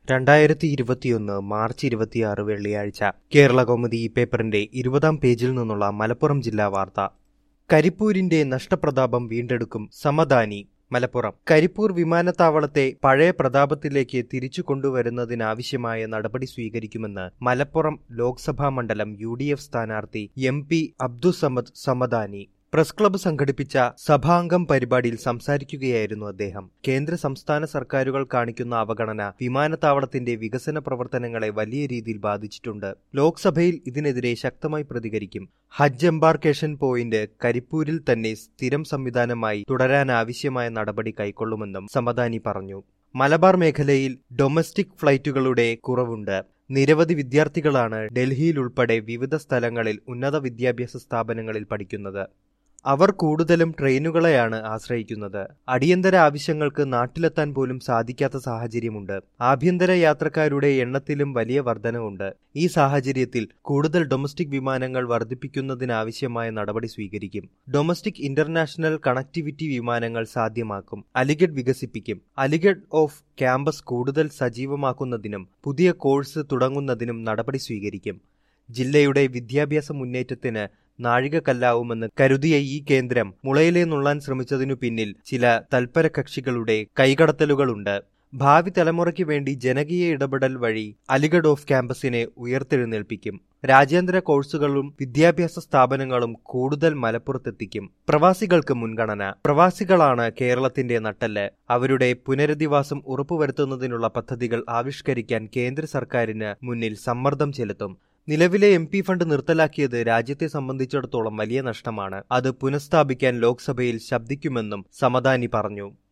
രണ്ടായിരത്തി ഇരുപത്തിയൊന്ന് മാർച്ച് ഇരുപത്തിയാറ് വെള്ളിയാഴ്ച കേരള കൗമുദി ഈ പേപ്പറിന്റെ ഇരുപതാം പേജിൽ നിന്നുള്ള മലപ്പുറം ജില്ലാ വാർത്ത കരിപ്പൂരിന്റെ നഷ്ടപ്രതാപം വീണ്ടെടുക്കും സമദാനി മലപ്പുറം കരിപ്പൂർ വിമാനത്താവളത്തെ പഴയ പ്രതാപത്തിലേക്ക് തിരിച്ചു കൊണ്ടുവരുന്നതിനാവശ്യമായ നടപടി സ്വീകരിക്കുമെന്ന് മലപ്പുറം ലോക്സഭാ മണ്ഡലം യു ഡി എഫ് സ്ഥാനാർത്ഥി M P Abdussamad Samadani press club സംഘടിപ്പിച്ച സഭാംഗം പരിപാടിയിൽ സംസാരിക്കുകയായിരുന്നു അദ്ദേഹം കേന്ദ്ര സംസ്ഥാന സർക്കാരുകൾ കാണിക്കുന്ന അവഗണന വിമാനത്താവളത്തിന്റെ വികസന പ്രവർത്തനങ്ങളെ വലിയ രീതിയിൽ ബാധിച്ചിട്ടുണ്ട് ലോക്സഭയിൽ ഇതിനെതിരെ ശക്തമായി പ്രതികരിക്കും ഹജ്ജ് എംബാർക്കേഷൻ പോയിന്റ് കരിപ്പൂരിൽ തന്നെ സ്ഥിരം സംവിധാനമായി തുടരാനാവശ്യമായ നടപടി കൈക്കൊള്ളുമെന്നും സമദാനി പറഞ്ഞു മലബാർ മേഖലയിൽ ഡൊമസ്റ്റിക് ഫ്ലൈറ്റുകളുടെ കുറവുണ്ട് നിരവധി വിദ്യാർത്ഥികളാണ് ഡൽഹിയിൽ ഉൾപ്പെടെ വിവിധ സ്ഥലങ്ങളിൽ ഉന്നത വിദ്യാഭ്യാസ സ്ഥാപനങ്ങളിൽ പഠിക്കുന്നത് അവർ കൂടുതലും ട്രെയിനുകളെയാണ് ആശ്രയിക്കുന്നത് അടിയന്തര ആവശ്യങ്ങൾക്ക് നാട്ടിലെത്താൻ പോലും സാധിക്കാത്ത സാഹചര്യമുണ്ട് ആഭ്യന്തര യാത്രക്കാരുടെ എണ്ണത്തിലും വലിയ വർധനവുണ്ട് ഈ സാഹചര്യത്തിൽ കൂടുതൽ ഡൊമസ്റ്റിക് വിമാനങ്ങൾ വർദ്ധിപ്പിക്കുന്നതിനാവശ്യമായ നടപടി സ്വീകരിക്കും ഡൊമസ്റ്റിക് ഇന്റർനാഷണൽ കണക്ടിവിറ്റി വിമാനങ്ങൾ സാധ്യമാക്കും അലിഗഡ് വികസിപ്പിക്കും അലിഗഡ് ഓഫ് ക്യാമ്പസ് കൂടുതൽ സജീവമാക്കുന്നതിനും പുതിയ കോഴ്സ് തുടങ്ങുന്നതിനും നടപടി സ്വീകരിക്കും ജില്ലയുടെ വിദ്യാഭ്യാസ മുന്നേറ്റത്തിന് നാഴികക്കല്ലാവുമെന്ന് കരുതിയ ഈ കേന്ദ്രം മുളയിലെ നുള്ളാൻ ശ്രമിച്ചതിനു പിന്നിൽ ചില തൽപര കക്ഷികളുടെ കൈകടത്തലുകളുണ്ട് ഭാവി തലമുറയ്ക്ക് വേണ്ടി ജനകീയ ഇടപെടൽ വഴി അലിഗഡ് ഓഫ് ക്യാമ്പസിനെ ഉയർത്തെഴുന്നേൽപ്പിക്കും രാജ്യാന്തര കോഴ്സുകളും വിദ്യാഭ്യാസ സ്ഥാപനങ്ങളും കൂടുതൽ മലപ്പുറത്തെത്തിക്കും പ്രവാസികൾക്ക് മുൻഗണന പ്രവാസികളാണ് കേരളത്തിന്റെ നട്ടല് അവരുടെ പുനരധിവാസം ഉറപ്പുവരുത്തുന്നതിനുള്ള പദ്ധതികൾ ആവിഷ്കരിക്കാൻ കേന്ദ്ര സർക്കാരിന് മുന്നിൽ സമ്മർദ്ദം ചെലുത്തും നിലവിലെ എം പി ഫണ്ട് നിർത്തലാക്കിയത് രാജ്യത്തെ സംബന്ധിച്ചിടത്തോളം വലിയ നഷ്ടമാണ് അത് പുനഃസ്ഥാപിക്കാൻ ലോക്സഭയിൽ ശബ്ദിക്കുമെന്നും സമദാനി പറഞ്ഞു